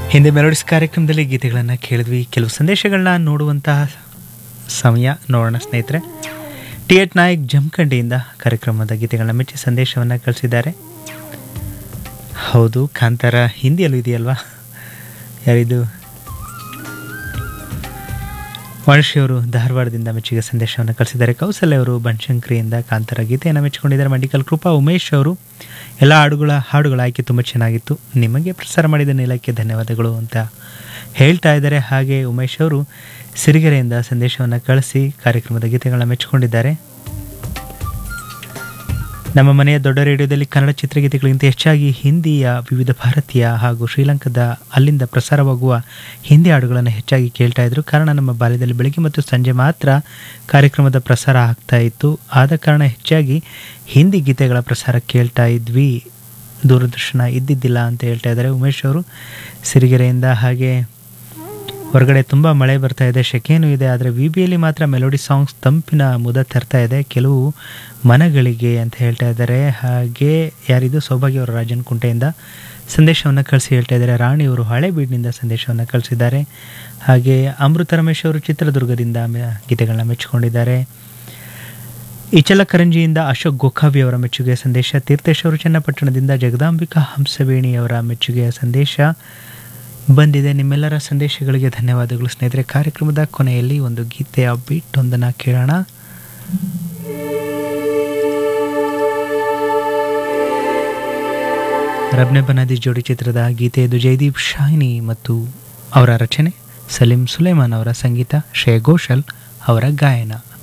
ಹಿಂದೆ ಮೆಲೋಡಿಸ್ ಕಾರ್ಯಕ್ರಮದಲ್ಲಿ ಗೀತೆಗಳನ್ನು ಕೇಳಿದ್ವಿ ಕೆಲವು ಸಂದೇಶಗಳನ್ನ ನೋಡುವಂತಹ ಸಮಯ ನೋಡೋಣ ಸ್ನೇಹಿತರೆ ಟಿ ಎಟ್ ನಾಯಕ್ ಜಮಖಂಡಿಯಿಂದ ಕಾರ್ಯಕ್ರಮದ ಗೀತೆಗಳನ್ನ ಮೆಚ್ಚಿ ಸಂದೇಶವನ್ನು ಕಳಿಸಿದ್ದಾರೆ ಹೌದು ಕಾಂತಾರ ಹಿಂದಿಯಲ್ಲೂ ಇದೆಯಲ್ವಾ ಯಾರಿದು ವಾಣಶ್ರೀ ಅವರು ಧಾರವಾಡದಿಂದ ಮೆಚ್ಚುಗೆ ಸಂದೇಶವನ್ನು ಕಳಿಸಿದ್ದಾರೆ ಕೌಸಲ್ಯ ಅವರು ಬನಶಂಕರಿಯಿಂದ ಕಾಂತಾರ ಗೀತೆಯನ್ನು ಮೆಚ್ಚಿಕೊಂಡಿದ್ದಾರೆ ಮಂಡಿಕಲ್ ಕೃಪಾ ಉಮೇಶ್ ಅವರು ಎಲ್ಲ ಹಾಡುಗಳ ಹಾಡುಗಳ ಆಯ್ಕೆ ತುಂಬ ಚೆನ್ನಾಗಿತ್ತು ನಿಮಗೆ ಪ್ರಸಾರ ಮಾಡಿದ ನೀಲಕ್ಕೆ ಧನ್ಯವಾದಗಳು ಅಂತ ಹೇಳ್ತಾ ಇದ್ದಾರೆ ಹಾಗೆ ಉಮೇಶ್ ಅವರು ಸಿರಿಗೆರೆಯಿಂದ ಸಂದೇಶವನ್ನು ಕಳಿಸಿ ಕಾರ್ಯಕ್ರಮದ ಗೀತೆಗಳನ್ನ ಮೆಚ್ಚಿಕೊಂಡಿದ್ದಾರೆ ನಮ್ಮ ಮನೆಯ ದೊಡ್ಡ ರೇಡಿಯೋದಲ್ಲಿ ಕನ್ನಡ ಚಿತ್ರಗೀತೆಗಳಿಗಿಂತ ಹೆಚ್ಚಾಗಿ ಹಿಂದಿಯ ವಿವಿಧ ಭಾರತೀಯ ಹಾಗೂ ಶ್ರೀಲಂಕಾದ ಅಲ್ಲಿಂದ ಪ್ರಸಾರವಾಗುವ ಹಿಂದಿ ಹಾಡುಗಳನ್ನು ಹೆಚ್ಚಾಗಿ ಕೇಳ್ತಾ ಇದ್ರು ಕಾರಣ ನಮ್ಮ ಬಾಲ್ಯದಲ್ಲಿ ಬೆಳಗ್ಗೆ ಮತ್ತು ಸಂಜೆ ಮಾತ್ರ ಕಾರ್ಯಕ್ರಮದ ಪ್ರಸಾರ ಆಗ್ತಾ ಇತ್ತು ಆದ ಕಾರಣ ಹೆಚ್ಚಾಗಿ ಹಿಂದಿ ಗೀತೆಗಳ ಪ್ರಸಾರ ಕೇಳ್ತಾ ಇದ್ವಿ ದೂರದರ್ಶನ ಇದ್ದಿದ್ದಿಲ್ಲ ಅಂತ ಹೇಳ್ತಾ ಇದ್ದಾರೆ ಉಮೇಶ್ ಅವರು ಸಿರಿಗೆರೆಯಿಂದ ಹಾಗೆ ಹೊರಗಡೆ ತುಂಬ ಮಳೆ ಬರ್ತಾ ಇದೆ ಶೆಕೆನೂ ಇದೆ ಆದರೆ ವಿ ಬಿಯಲ್ಲಿ ಮಾತ್ರ ಮೆಲೋಡಿ ಸಾಂಗ್ಸ್ ತಂಪಿನ ಮುದ ತರ್ತಾ ಇದೆ ಕೆಲವು ಮನಗಳಿಗೆ ಅಂತ ಹೇಳ್ತಾ ಇದ್ದಾರೆ ಹಾಗೆ ಯಾರಿದು ಸೌಭಾಗ್ಯ ಅವರು ರಾಜನ್ ಕುಂಟೆಯಿಂದ ಸಂದೇಶವನ್ನು ಕಳಿಸಿ ಹೇಳ್ತಾ ಇದ್ದಾರೆ ರಾಣಿಯವರು ಹಳೆಬೀಡಿನಿಂದ ಸಂದೇಶವನ್ನು ಕಳಿಸಿದ್ದಾರೆ ಹಾಗೆ ಅಮೃತ ರಮೇಶ್ ಅವರು ಚಿತ್ರದುರ್ಗದಿಂದ ಮೆ- ಗೀತೆಗಳನ್ನ ಮೆಚ್ಚಿಕೊಂಡಿದ್ದಾರೆ ಇಚಲಕರಂಜಿಯಿಂದ ಅಶೋಕ್ ಗೋಖಾವಿ ಅವರ ಮೆಚ್ಚುಗೆಯ ಸಂದೇಶ ತೀರ್ಥೇಶ್ ಅವರು ಚನ್ನಪಟ್ಟಣದಿಂದ ಜಗದಾಂಬಿಕಾ ಹಂಸವೇಣಿಯವರ ಮೆಚ್ಚುಗೆಯ ಸಂದೇಶ ಬಂದಿದೆ ನಿಮ್ಮೆಲ್ಲರ ಸಂದೇಶಗಳಿಗೆ ಧನ್ಯವಾದಗಳು ಸ್ನೇಹಿತರೆ ಕಾರ್ಯಕ್ರಮದ ಕೊನೆಯಲ್ಲಿ ಒಂದು ಗೀತೆಯ ಬೀಟ್ ಒಂದನ್ನು ಕೇಳೋಣ ರಬ್ನೆ ಬನಾದಿ ಜೋಡಿ ಚಿತ್ರದ ಗೀತೆ ಇದು ಜೈದೀಪ್ ಶಾಹಿನಿ ಮತ್ತು ಅವರ ರಚನೆ ಸಲೀಂ ಸುಲೇಮಾನ್ ಅವರ ಸಂಗೀತ ಶ್ರೇಯ ಘೋಷಲ್ ಅವರ ಗಾಯನ